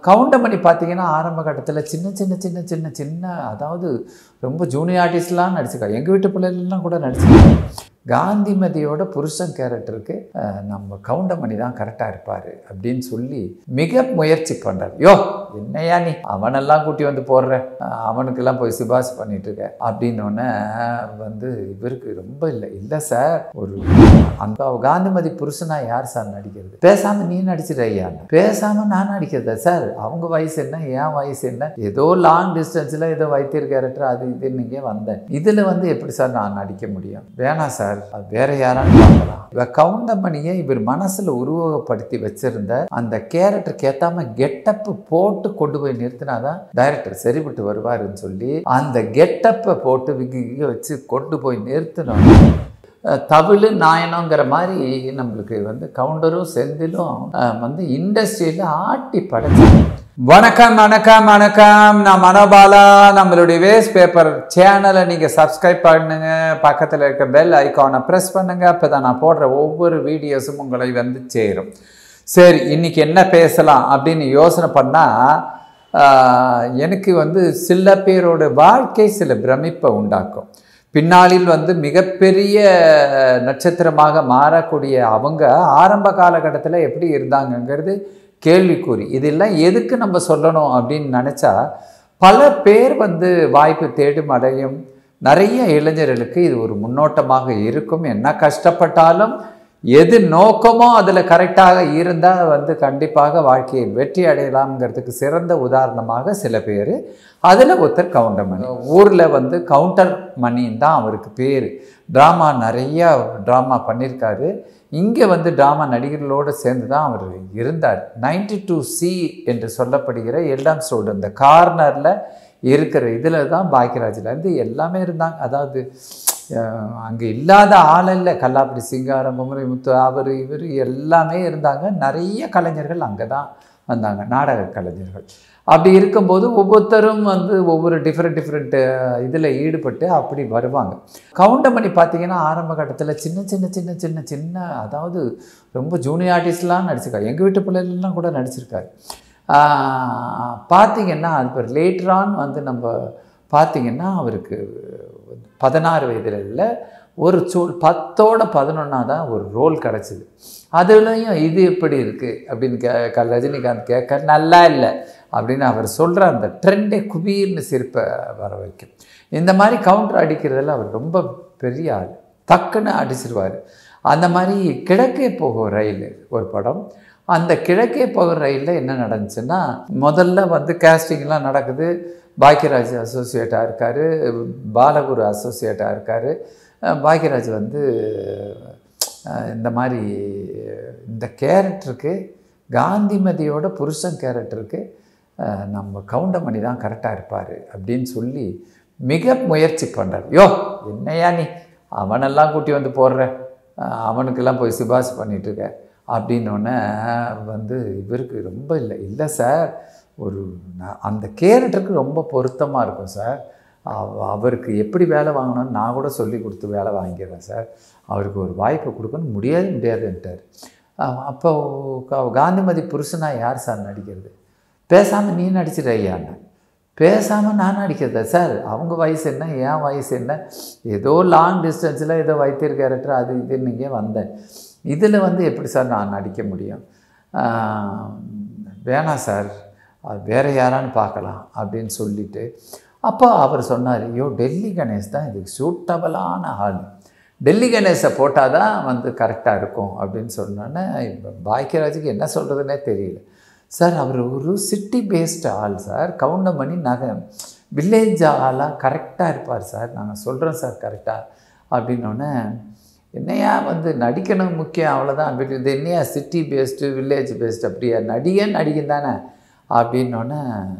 கவுண்டமணி பார்த்தீங்கன்னா ஆரம்ப கட்டத்தில் சின்ன சின்ன சின்ன சின்ன சின்ன அதாவது ரொம்ப ஜூனியர் ஆர்டிஸ்ட்லாம் நடிச்சிருக்காங்க எங்கள் வீட்டு பிள்ளைகள்லாம் கூட நடிச்சிருக்காங்க காந்திமதியோட புருஷன் கேரக்டருக்கு அஹ், நம்ம கவுண்டமணி தான் கரெக்டாக இருப்பார் அப்படின்னு சொல்லி மிக முயற்சி பண்ணுறார் யோ என்னையா நீ அவனெல்லாம் கூட்டி வந்து போடுற அஹ், அவனுக்கெல்லாம் போய் சிபாஸ் பண்ணிட்டு இருக்க அப்படின்னோடனே வந்து இவருக்கு ரொம்ப இல்லை இல்லை சார் ஒரு அந்த காந்திமதி புருஷனா யார் சார் நடிக்கிறது பேசாம நீ நடிச்சிட பேசாம நான் நடிக்கிறதா சார் அவங்க வயசு என்ன என் வயசு என்ன ஏதோ லாங் டிஸ்டன்ஸ்ல ஏதோ வைத்தியர் கேரக்டர் அது இது நீங்க வந்தேன் இதுல வந்து எப்படி சார் நான் நடிக்க முடியும் வேணாம் சார் அது வேற யாரான்னு பார்க்கலாம் இவ கவுண்டமணியை இவர் மனசுல உருவகப்படுத்தி வச்சிருந்த அந்த கேரக்டருக்கு ஏத்தாம கெட்டப்பு போட்டு கொண்டு போய் நிறுத்தினாதான் டைரக்டர் சரிபட்டு வருவாருன்னு சொல்லி அந்த கெட்டப்பை போட்டு விக்கி விக்கி வச்சு கொண்டு போய் நிறுத்தினோம் தவிழ் நாயனங்கிற மாதிரி நம்மளுக்கு வந்து கவுண்டரும் செந்திலும் அஹ், வந்து இண்டஸ்ட்ரியில் ஆட்டி படைச்சாங்க வணக்கம் வணக்கம் வணக்கம் நான் மனோபாலா நம்மளுடைய வேஸ்ட் பேப்பர் சேனலை நீங்கள் சப்ஸ்கிரைப் பண்ணுங்க பக்கத்தில் இருக்க பெல் ஐக்கானை ப்ரெஸ் பண்ணுங்க அப்போ தான் நான் போடுற ஒவ்வொரு வீடியோஸும் உங்களை வந்து சேரும் சரி இன்னைக்கு என்ன பேசலாம் அப்படின்னு யோசனை பண்ணால் எனக்கு வந்து சில பேரோட வாழ்க்கை சில பிரமிப்பை உண்டாக்கும் பின்னாளில் வந்து மிகப்பெரிய நட்சத்திரமாக மாறக்கூடிய அவங்க ஆரம்ப காலகட்டத்தில் எப்படி இருந்தாங்கங்கிறது கேள்விக்குறி இதெல்லாம் எதுக்கு நம்ம சொல்லணும் அப்படின்னு நினச்சா பல பேர் வந்து வாய்ப்பு தேடும் அடையும் நிறைய இளைஞர்களுக்கு இது ஒரு முன்னோட்டமாக இருக்கும் என்ன கஷ்டப்பட்டாலும் எது நோக்கமோ அதில் கரெக்டாக இருந்தால் வந்து கண்டிப்பாக வாழ்க்கையில் வெற்றி அடையலாம்ங்கிறதுக்கு சிறந்த உதாரணமாக சில பேர் அதில் ஒருத்தர் கவுண்டமணி ஊரில் வந்து கவுண்டர் மணின்னு தான் அவருக்கு பேர் ட்ராமா நிறையா ட்ராமா பண்ணியிருக்காரு இங்கே வந்து ட்ராமா நடிகர்களோடு சேர்ந்து தான் அவர் இருந்தார் நைன்டி டூ சி என்று சொல்லப்படுகிற எல்லாம் ஸ்டோடு அந்த கார்னரில் இருக்கிற இதில் தான் பாக்கியராஜ்லேருந்து எல்லாமே இருந்தாங்க அதாவது அங்கே இல்லாத ஆள் இல்லை கல்லாப்படி சிங்காரம் குமரி முத்து அவர் இவர் எல்லாமே இருந்தாங்க நிறைய கலைஞர்கள் அங்கே தான் வந்தாங்க நாடக கலைஞர்கள் அப்படி இருக்கும்போது ஒவ்வொருத்தரும் வந்து ஒவ்வொரு டிஃப்ரெண்ட் டிஃப்ரெண்ட் இதில் ஈடுபட்டு அப்படி வருவாங்க கவுண்டமணி பார்த்தீங்கன்னா ஆரம்ப கட்டத்தில் சின்ன சின்ன சின்ன சின்ன சின்ன அதாவது ரொம்ப ஜூனியர் ஆர்டிஸ்ட்லாம் நடிச்சிருக்காரு எங்கள் வீட்டு பிள்ளைகள்லாம் கூட நடிச்சிருக்காரு ஆஹ் பார்த்தீங்கன்னா அது இப்போ லேட்டரான் வந்து நம்ம பார்த்தீங்கன்னா அவருக்கு பதினாறு வயதில் இல்லை ஒரு சூழ் பத்தோட பதினொன்னா தான் ஒரு ரோல் கிடச்சிது அதுலேயும் இது எப்படி இருக்குது அப்படின்னு கே க ரஜினிகாந்த் கேட்க நல்லா இல்லை அப்படின்னு அவர் சொல்கிற அந்த ட்ரெண்டே குபீர்னு சிரிப்பை வர வைக்கும் இந்த மாதிரி கவுண்டர் அடிக்கிறதுல அவர் ரொம்ப பெரிய ஆள் டக்குன்னு அடிச்சிருவார் அந்த மாதிரி கிழக்கே போகும் ரயில் ஒரு படம் அந்த கிழக்கே போகிற ரயிலில் என்ன நடந்துச்சுன்னா முதல்ல வந்து கேஸ்டிங்லாம் நடக்குது பாக்கியராஜ் அசோசியேட்டாக இருக்கார் பாலகுரு அசோசியேட்டாக இருக்கார் பாக்கியராஜ் வந்து அஹ், இந்த மாதிரி இந்த கேரக்டருக்கு காந்திமதியோட புருஷன் கேரக்டருக்கு அஹ், நம்ம கவுண்டமணி தான் கரெக்டாக இருப்பார் அப்படின்னு சொல்லி மிக முயற்சி பண்ணுறார் யோ என்னையா நீ அவனெல்லாம் கூட்டி வந்து போடுற அஹ், அவனுக்கெல்லாம் போய் சிபாஸ் பண்ணிட்டு இருக்க அப்படின்னோடனே வந்து இவருக்கு ரொம்ப இல்லை இல்லை சார் ஒரு நான் அந்த கேரக்டருக்கு ரொம்ப பொருத்தமாக இருக்கும் சார் அவ- அவருக்கு எப்படி வேலை வாங்கணும்னு நான் கூட சொல்லி கொடுத்து வேலை வாங்கிக்கிறேன் சார் அவருக்கு ஒரு வாய்ப்பு கொடுக்கணும் முடியாது முடியாதுன்ட்டார் அஹ் அப்போ க- காந்திமதி புருஷனா யார் சார் நடிக்கிறது பேசாமல் நீ நடிச்சிட ஐயான்னு பேசாமல் நான் நடிக்கிறதா சார் அவங்க வயசு என்ன என் வயசு என்ன ஏதோ லாங் டிஸ்டன்ஸில் ஏதோ வைத்தியர் கேரக்டர் அது இது நீங்கள் வந்தேன் இதில் வந்து எப்படி சார் நான் நடிக்க முடியும் ஆஹ் வேணாம் சார் அது வேறு யாரான்னு பார்க்கலாம் அப்படின்னு சொல்லிட்டு அப்போ அவர் சொன்னார் ஐயோ டெல்லி கணேஷ் தான் இதுக்கு சூட்டபிளான ஆள் டெல்லி கணேஷை போட்டால் தான் வந்து கரெக்டாக இருக்கும் அப்படின்னு சொன்னோன்னே இப்போ பாக்கியராஜுக்கு என்ன சொல்கிறதுனே தெரியல சார் அவர் ஒரு சிட்டி பேஸ்டு ஆள் சார் கவுண்டமணி நகை வில்லேஜ் ஆளாக கரெக்டாக இருப்பார் சார் நாங்கள் சொல்கிறோம் சார் கரெக்டாக அப்படின்னோடனே என்னையா வந்து நடிக்கணும் முக்கியம் அவ்வளோதான் பட் இது என்னையா சிட்டி பேஸ்டு வில்லேஜ் பேஸ்டு அப்படியா நடிகன் நடிகன் தானே அப்படின்னோடனே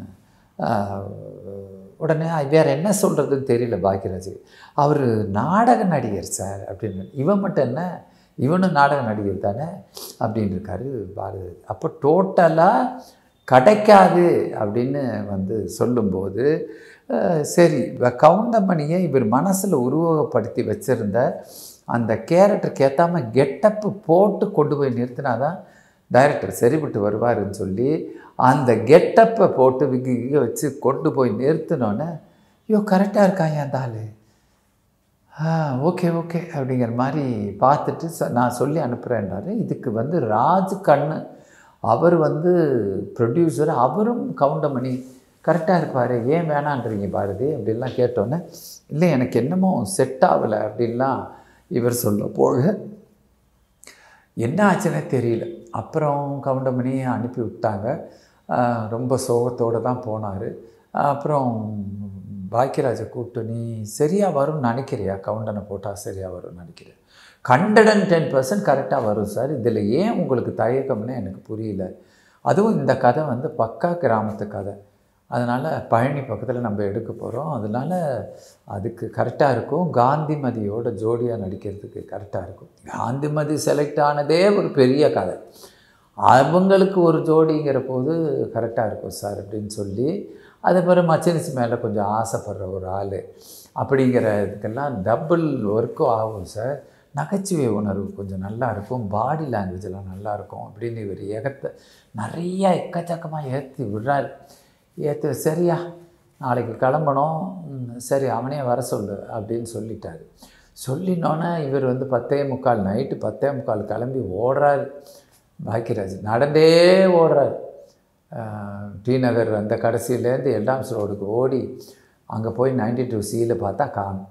உடனே வேறு என்ன சொல்கிறதுன்னு தெரியல பாக்கியராஜ் அவர் நாடக நடிகர் சார் அப்படின்னு இவன் மட்டும் என்ன இவனும் நாடக நடிகர் தானே அப்படின்னு இருக்காரு பாரதி அப்போ டோட்டலாக கிடைக்காது அப்படின்னு வந்து சொல்லும்போது அஹ், சரி இவ- கவுண்டமணியை இவர் மனசில் உருவகப்படுத்தி வச்சிருந்த அந்த கேரக்டருக்கு ஏற்றாம கெட்டப்பு போட்டு கொண்டு போய் நிறுத்தினாதான் டைரக்டர் சரிபட்டு வருவாருன்னு சொல்லி அந்த கெட்டப்பை போட்டு விக்கி விக்கி வச்சு கொண்டு போய் நிறுத்தினோன்னே ஐயோ கரெக்டாக இருக்கான் அந்த ஆள் ஆ ஓகே ஓகே அப்படிங்கிற மாதிரி பார்த்துட்டு ச நான் சொல்லி அனுப்புகிறேன்னாரு இதுக்கு வந்து ராஜ் கண்ணு அவர் வந்து ப்ரொடியூசர் அவரும் கவுண்டமணி கரெக்டாக இருப்பார் ஏன் வேணான்றீங்க பாரதி அப்படின்லாம் கேட்டோன்னே இல்லை எனக்கு என்னமோ செட் ஆகலை அப்படின்லாம் இவர் சொல்ல போக என்ன ஆச்சுன்னே தெரியல அப்புறம் கவுண்டமணி அனுப்பி விட்டாங்க ஆஹ் ரொம்ப சோகத்தோடு தான் போனார் அப்புறம் பாக்கியராஜை கூப்பிட்டு நீ சரியாக வரும்னு நினைக்கிறியா கவுண்டனை போட்டால் சரியாக வரும்னு நினைக்கிறேன் ஹண்ட்ரட் அண்ட் டென் பர்சன்ட் கரெக்டாக வரும் சார் இதில் ஏன் உங்களுக்கு தயக்கம்னு எனக்கு புரியல அதுவும் இந்த கதை வந்து பக்கா கிராமத்து கதை அதனால் பழனி பக்கத்தில் நம்ம எடுக்க போகிறோம் அதனால் அதுக்கு கரெக்டாக இருக்கும் காந்திமதியோட ஜோடியாக நடிக்கிறதுக்கு கரெக்டாக இருக்கும் காந்திமதி செலக்ட் ஆனதே ஒரு பெரிய கதை அவங்களுக்கு ஒரு ஜோடிங்கிற போது கரெக்டாக இருக்கும் சார் அப்படின்னு சொல்லி அது பிறகு மச்சனிச்சு மேலே கொஞ்சம் ஆசைப்படுற ஒரு ஆள் அப்படிங்கிற இதுக்கெல்லாம் டபுள் ஒர்க்கும் ஆகும் சார் நகைச்சுவை உணர்வு கொஞ்சம் நல்லா இருக்கும் பாடி லாங்குவேஜெல்லாம் நல்லா இருக்கும் அப்படின்னு இவர் ஏகத்தை நிறையா எக்கச்சக்கமாக ஏற்றி விடுறாரு ஏற்று சரியா நாளைக்கு கிளம்பணும் ம், சரி அவனே வர சொல்லு அப்படின்னு சொல்லிட்டாரு சொல்லினோன்னே இவர் வந்து பத்தே முக்கால் நைட்டு பத்தே முக்கால் கிளம்பி ஓடுறாரு பாக்கியராஜ் நடந்தே ஓடுறாரு ஆஹ், டி நகர் அந்த கடைசியிலேருந்து எல்டாம்ஸ் ரோடுக்கு ஓடி அங்கே போய் நைன்டி டூ சியில் பார்த்தா காணும்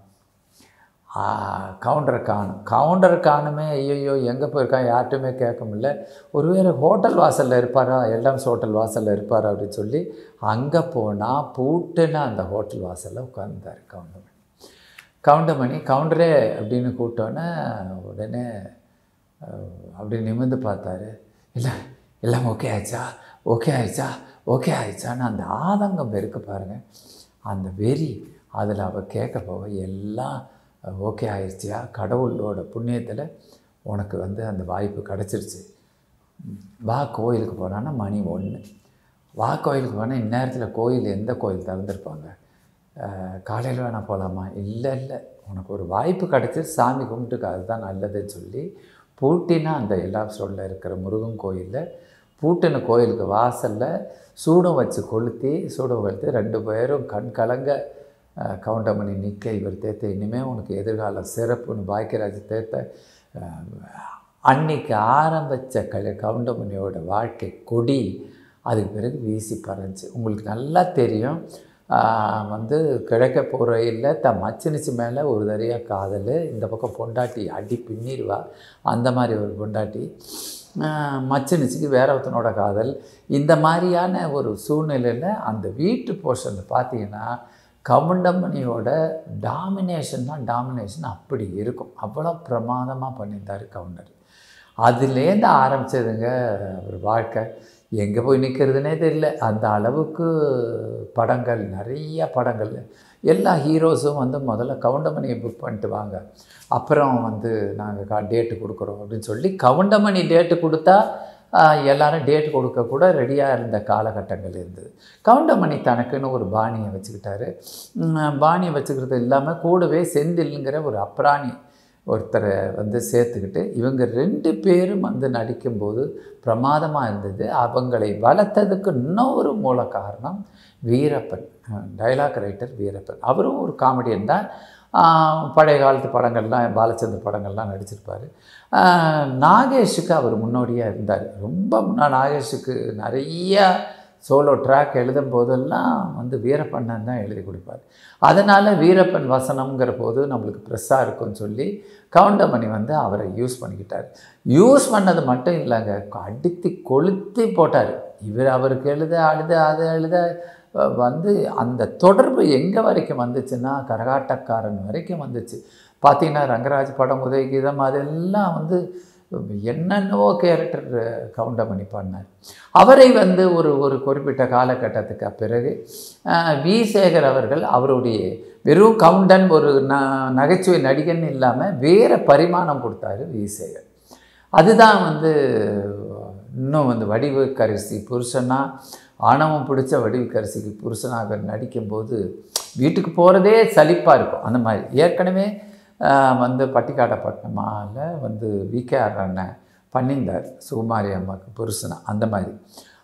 கவுண்டரை காணும் கவுண்டரை காணுமே ஐயோ எங்கே போயிருக்கான் யார்கிட்டையுமே கேட்க முடியல ஒருவேளை ஹோட்டல் வாசலில் இருப்பாரா எல்டாம்ஸ் ஹோட்டல் வாசலில் இருப்பாரா அப்படின்னு சொல்லி அங்கே போனால் பூட்டுன்னு அந்த ஹோட்டல் வாசலில் உட்கார்ந்தார் கவுண்டமணி கவுண்டமணி கவுண்டரே அப்படின்னு கூப்பிட்டோன்னே உடனே அஹ், அப்படி நிமிர்ந்து பார்த்தாரு இல்லை எல்லாம் ஓகே ஆயிடுச்சா ஓகே ஆயிடுச்சா ஓகே ஆயிடுச்சான்னு அந்த ஆதங்கம் இருக்கு பாருங்கள் அந்த வெறி அதில் அவள் கேட்க போக எல்லாம் ஓகே ஆயிடுச்சியா கடவுளோட புண்ணியத்தில் உனக்கு வந்து அந்த வாய்ப்பு கிடச்சிருச்சு வா கோயிலுக்கு போனான்னா மணி ஒன்று வா கோயிலுக்கு போனால் இந்நேரத்தில் கோயில் எந்த கோயில் திறந்துருப்பாங்க காலையில் வேணால் போகலாமா இல்லை இல்லை உனக்கு ஒரு வாய்ப்பு கிடச்சிரு சாமி கும்பிட்டுக்க அதுதான் நல்லதுன்னு சொல்லி பூட்டினா அந்த எல்லா ரோட்டில் இருக்கிற முருகன் கோயிலில் பூட்டின கோயிலுக்கு வாசலில் சூடம் வச்சு கொளுத்தி சூடம் கொளுத்தி ரெண்டு பேரும் கண் கலங்க அஹ், கவுண்டமணி நிற்க இவர் தேத்த இனிமேல் உனக்கு எதிர்காலம் சிறப்புன்னு பாக்கியராஜ் தேத்த அஹ், அன்னைக்கு ஆரம்பித்த கல கவுண்டமணியோட வாழ்க்கை கொடி அதுக்கு பிறகு வீசி பறந்துச்சு உங்களுக்கு நல்லா தெரியும் ஆஹ் வந்து கிழக்க போகிற இல்லை த மச்சினிச்சு மேலே ஒரு தரையாக காதல் இந்த பக்கம் பொண்டாட்டி அடி பின்னிடுவா அந்த மாதிரி ஒரு பொண்டாட்டி ஆஹ் மச்சினிச்சுக்கு வேற ஒருத்தனோட காதல் இந்த மாதிரியான ஒரு சூழ்நிலையில் அந்த வீட்டு போர்ஷனில் பார்த்தீங்கன்னா கவுண்டமணியோட டாமினேஷன் தான் டாமினேஷன் அப்படி இருக்கும் அவ்வளோ பிரமாதமாக பண்ணியிருந்தார் கவுண்டர் அதுலேருந்து ஆரம்பிச்சதுங்க அவர் வாழ்க்கை எங்கே போய் நிற்கிறதுனே தெரியல அந்த அளவுக்கு படங்கள் நிறைய படங்கள் எல்லா ஹீரோஸும் வந்து முதல்ல கவுண்டமணியை புக் பண்ணிட்டு வாங்க அப்புறம் வந்து நாங்கள் கா டேட்டு கொடுக்குறோம் அப்படின்னு சொல்லி கவுண்டமணி டேட்டு கொடுத்தா ஆஹ், எல்லாரும் டேட் கொடுக்க கூட ரெடியாக இருந்த காலகட்டங்கள் இருந்தது கவுண்டமணி தனக்குன்னு ஒரு பாணியை வச்சுக்கிட்டாரு உம், பாணியை வச்சுக்கிறது இல்லாமல் கூடவே செந்தில்ங்கிற ஒரு அப்ராணி ஒருத்தரை வந்து சேர்த்துக்கிட்டு இவங்க ரெண்டு பேரும் வந்து நடிக்கும்போது பிரமாதமாக இருந்தது அவங்களை வளர்த்ததுக்கு இன்னொரு மூல காரணம் வீரப்பன் டைலாக் ரைட்டர் வீரப்பன் அவரும் ஒரு காமெடியன் தான் ஆஹ் பழைய காலத்து படங்கள்லாம் பாலச்சந்தர் படங்கள்லாம் நடிச்சிருப்பார் ஆஹ் நாகேஷுக்கு அவர் முன்னோடியாக இருந்தார் ரொம்ப முன்னா நாகேஷுக்கு நிறைய சோலோ ட்ராக் எழுதும் போதெல்லாம் வந்து வீரப்பண்ணன் தான் எழுதி கொடுப்பார் அதனால் வீரப்பன் வசனம்ங்கிற போது நம்மளுக்கு ப்ரெஸ்ஸாக இருக்கும்னு சொல்லி கவுண்டமணி வந்து அவரை யூஸ் பண்ணிக்கிட்டார் யூஸ் பண்ணது மட்டும் இல்லைங்க அடித்து கொளுத்தி போட்டார் இவர் அவருக்கு எழுத அழுத அது எழுத அஹ், வந்து அந்த தொடர்பு எங்கே வரைக்கும் வந்துச்சுன்னா கரகாட்டக்காரன் வரைக்கும் வந்துச்சு பார்த்தீங்கன்னா ரங்கராஜ் படம் உதயகீதம் அதெல்லாம் வந்து என்னென்னவோ கேரக்டர் கவுண்டமணி பண்ணார் அவரை வந்து ஒரு ஒரு குறிப்பிட்ட காலகட்டத்துக்கு பிறகு அஹ், வி சேகர் அவர்கள் அவருடைய வெறும் கவுண்டன் ஒரு ந நகைச்சுவை நடிகன் இல்லாமல் வேறு பரிமாணம் கொடுத்தாரு வி சேகர் அதுதான் வந்து இன்னும் வந்து வடிவுக்கரசி புருஷனா ஆணவம் பிடிச்ச வடிவுக்கரசிக்கு புருஷனாக நடிக்கும்போது வீட்டுக்கு போகிறதே சலிப்பாக இருக்கும் அந்த மாதிரி ஏற்கனவே ஆஹ், வந்து பட்டிக்காடப்பட்டினமால வந்து விகேஆர் அண்ணன் பண்ணியிருந்தார் சுகுமாரி அம்மாவுக்கு புருஷனா அந்த மாதிரி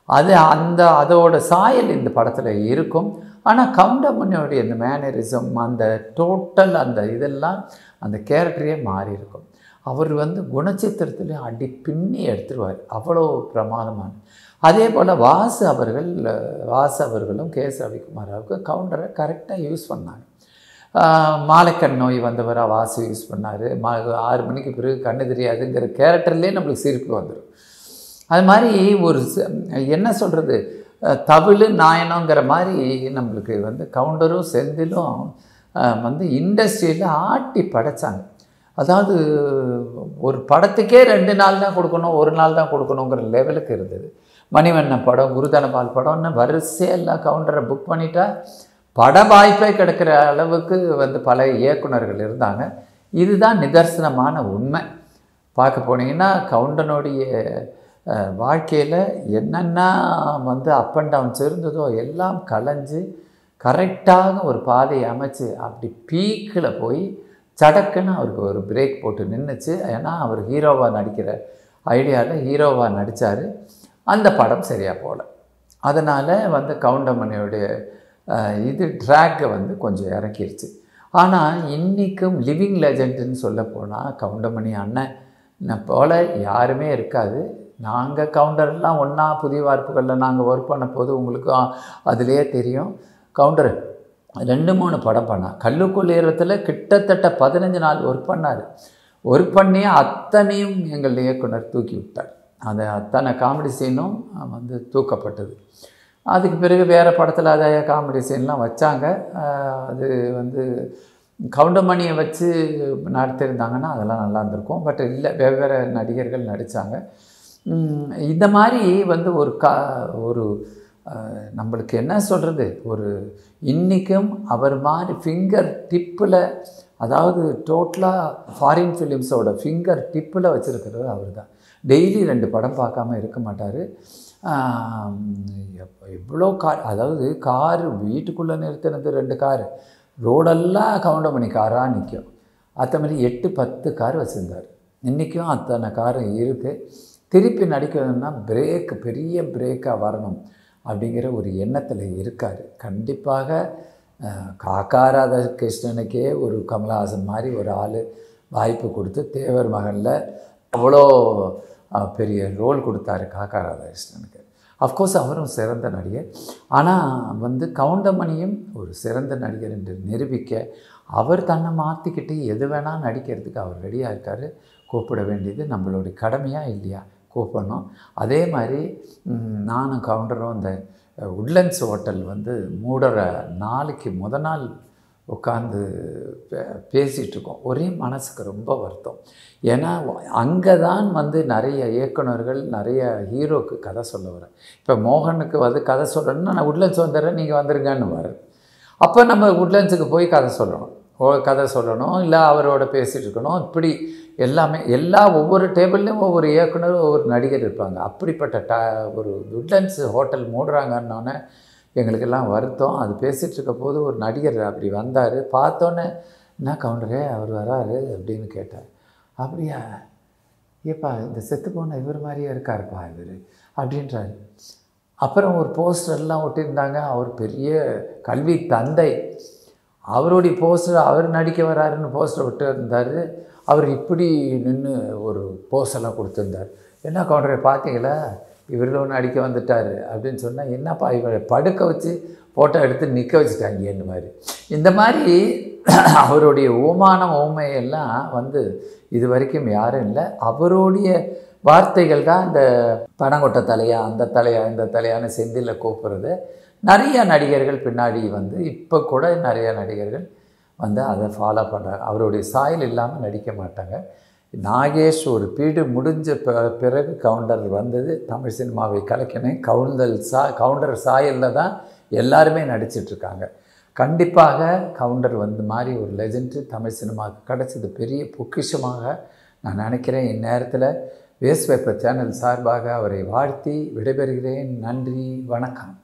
அது அந்த அதோட சாயல் இந்த படத்தில் இருக்கும் ஆனால் கவுண்டமணியோடைய இந்த மேனரிசம் அந்த டோட்டல் அந்த இதெல்லாம் அந்த கேரக்டரே மாறி இருக்கும் அவர் வந்து குணச்சித்திரத்தில் அடி பின்னி எடுத்துருவார் அவ்வளோ பிரமாதமான அதே போல் வாசு அவர்கள் வாசு அவர்களும் கே எஸ் ரவிக்குமாராவுக்கு கவுண்டரை கரெக்டாக யூஸ் பண்ணாங்க மாலைக்கண் நோய் வந்தவராக வாசு யூஸ் பண்ணார் மா ஆறு மணிக்கு பிறகு கண்ணு தெரியாதுங்கிற கேரக்டர்லேயே நம்மளுக்கு சிரிப்பு வந்துடும் அது மாதிரி ஒரு என்ன சொல்கிறது தவிழ் நாயனங்கிற மாதிரி நம்மளுக்கு வந்து கவுண்டரும் செந்திலும் வந்து இண்டஸ்ட்ரியில் ஆட்டி படைச்சாங்க அதாவது ஒரு படத்துக்கே ரெண்டு நாள் தான் கொடுக்கணும் ஒரு நாள் தான் கொடுக்கணுங்கிற லெவலுக்கு இருந்தது மணிவண்ணன் படம் குருதனபால் படம்னு வரிசையாக எல்லாம் கவுண்டரை புக் பண்ணிட்டா பட வாய்ப்பே கிடைக்கிற அளவுக்கு வந்து பல இயக்குநர்கள் இருந்தாங்க இதுதான் நிதர்சனமான உண்மை பார்க்க போனீங்கன்னா கவுண்டனுடைய வாழ்க்கையில் என்னென்ன வந்து அப் அண்ட் டவுன்ஸ் இருந்ததோ எல்லாம் கலைஞ்சு கரெக்டாக ஒரு பாதையை அமைச்சு அப்படி பீக்கில் போய் சடக்குன்னு அவருக்கு ஒரு பிரேக் போட்டு நின்றுச்சு ஏன்னா அவர் ஹீரோவாக நடிக்கிற ஐடியாவில் ஹீரோவாக நடித்தார் அந்த படம் சரியாக போகல அதனால் வந்து கவுண்டமணியோடைய இது ட்ராக்கை வந்து கொஞ்சம் இறக்கிருச்சு ஆனால் இன்றைக்கும் லிவிங் லெஜண்டுன்னு சொல்ல போனால் கவுண்டமணி அண்ணன் போல் யாருமே இருக்காது நாங்கள் கவுண்டர்லாம் ஒன்றா புதிய வார்ப்புகளில் நாங்கள் ஒர்க் பண்ண போது உங்களுக்கும் அதுலேயே தெரியும் கவுண்டர் ரெண்டு மூணு படம் பண்ணான் கல்லுக்குள்ளேரத்தில் கிட்டத்தட்ட பதினஞ்சு நாள் ஒர்க் பண்ணார் ஒர்க் பண்ணி அத்தனையும் எங்கள் இயக்குனர் தூக்கி விட்டார் அந்த அத்தனை காமெடி சீனும் வந்து தூக்கப்பட்டது அதுக்கு பிறகு வேறு படத்தில் அதை காமெடி சீன்லாம் வச்சாங்க அது வந்து கவுண்டமணியை வச்சு நடத்தியிருந்தாங்கன்னா அதெல்லாம் நல்லா இருந்திருக்கும் பட் இல்லை வெவ்வேறு நடிகர்கள் நடித்தாங்க இந்த மாதிரி வந்து ஒரு கா ஒரு நம்மளுக்கு என்ன சொல்கிறது ஒரு இன்றைக்கும் அவர் மாதிரி ஃபிங்கர் டிப்பில் அதாவது டோட்டலாக ஃபாரின் ஃபிலிம்ஸோட ஃபிங்கர் டிப்பில் வச்சுருக்கிறது அவர் தான் டெய்லி ரெண்டு படம் பார்க்காம இருக்க மாட்டார் எவ்வளோ கார் அதாவது காரு வீட்டுக்குள்ளே நிறுத்தினது ரெண்டு காரு ரோடெல்லாம் கவுண்டமணி காராக நிற்கும் அத்த மாதிரி எட்டு பத்து கார் வச்சுருந்தார் இன்றைக்கும் அத்தனை கார் இருக்குது திருப்பி நடிக்கணும்னா பிரேக் பெரிய பிரேக்காக வரணும் அப்படிங்கிற ஒரு எண்ணத்தில் இருக்கார் கண்டிப்பாக காக்கா ராதாகிருஷ்ணனுக்கே ஒரு கமலஹாசன் மாதிரி ஒரு ஆள் வாய்ப்பு கொடுத்து தேவர் மகனில் அவ்வளோ பெரிய ரோல் கொடுத்தாரு காக்கா ராதாகிருஷ்ணனுக்கு அஃப்கோர்ஸ் அவரும் சிறந்த நடிகர் ஆனால் வந்து கவுண்டமணியும் ஒரு சிறந்த நடிகர் என்று நிரூபிக்க அவர் தன்னை மாற்றிக்கிட்டு எது வேணால் நடிக்கிறதுக்கு அவர் ரெடியாக இருக்கார் கூப்பிட வேண்டியது நம்மளுடைய கடமையாக இல்லையா கூப்பிடணும் அதே மாதிரி நானும் கவுண்டரும் இந்த உட்லண்ட்ஸ் ஹோட்டல் வந்து மூடுற நாளைக்கு முத நாள் உட்காந்து பேசிகிட்டு இருக்கோம் ஒரே மனசுக்கு ரொம்ப வருத்தம் ஏன்னா அங்கே தான் வந்து நிறைய இயக்குநர்கள் நிறைய ஹீரோக்கு கதை சொல்ல வரேன் இப்போ மோகனுக்கு வந்து கதை சொல்லணும்னா நான் உட்லண்ட்ஸ் வந்துடுறேன் நீங்கள் வந்துருங்கன்னு வர அப்போ நம்ம உட்லண்ட்ஸுக்கு போய் கதை சொல்லணும் ஓ கதை சொல்லணும் இல்லை அவரோட பேசிகிட்டு இருக்கணும் இப்படி எல்லாமே எல்லா ஒவ்வொரு டேபிள்லேயும் ஒவ்வொரு இயக்குனர் ஒவ்வொரு நடிகர் இருப்பாங்க அப்படிப்பட்ட ட ஒரு உட்லண்ட்ஸ் ஹோட்டல் மூடுறாங்கன்னொன்னே எங்களுக்கெல்லாம் வருத்தம் அது பேசிகிட்டு இருக்க போது ஒரு நடிகர் அப்படி வந்தார் பார்த்தோன்னே என்ன கவுண்டரே அவர் வராரு அப்படின்னு கேட்டார் அப்படியா ஏப்பா இந்த செத்து போன இவர் மாதிரியே இருக்காருப்பா இவர் அப்படின்றாரு அப்புறம் ஒரு போஸ்டர்லாம் ஒட்டியிருந்தாங்க அவர் பெரிய கல்வி தந்தை அவருடைய போஸ்டர் அவர் நடிக்க வராருன்னு போஸ்டர் விட்டு இருந்தார் அவர் இப்படி நின்று ஒரு போஸ்டெல்லாம் கொடுத்துருந்தார் என்ன கவுண்டரை பார்த்தீங்களா இவர்களும் நடிக்க வந்துட்டார் அப்படின்னு சொன்னால் என்னப்பா இவரை படுக்க வச்சு ஃபோட்டோ எடுத்து நிற்க வச்சுட்டாங்கன்னு மாதிரி இந்த மாதிரி அவருடைய ஓமானம் ஓமையெல்லாம் வந்து இது வரைக்கும் யாரும் இல்லை அவருடைய வார்த்தைகள் தான் இந்த பனங்கொட்டை தலையா அந்த தலையா இந்த தலையான்னு செந்தில் கூப்பிட்றது நிறைய நடிகர்கள் பின்னாடி வந்து இப்போ கூட நிறைய நடிகர்கள் வந்து அதை ஃபாலோ பண்ணுறாங்க அவருடைய சாயல் இல்லாமல் நடிக்க மாட்டாங்க நாகேஷ் ஒரு பீடு முடிஞ்ச பிறகு கவுண்டர் வந்தது தமிழ் சினிமாவை கலக்கினேன் கவுண்டல் சா கவுண்டர் சாயலில் தான் எல்லாருமே நடிச்சிட்ருக்காங்க கண்டிப்பாக கவுண்டர் வந்து மாதிரி ஒரு லெஜெண்டு தமிழ் சினிமாவுக்கு கிடச்சது பெரிய பொக்கிஷமாக நான் நினைக்கிறேன் இந்நேரத்தில் வேஸ்ட் பேப்பர் சேனல் சார்பாக அவரை வாழ்த்தி விடைபெறுகிறேன் நன்றி வணக்கம்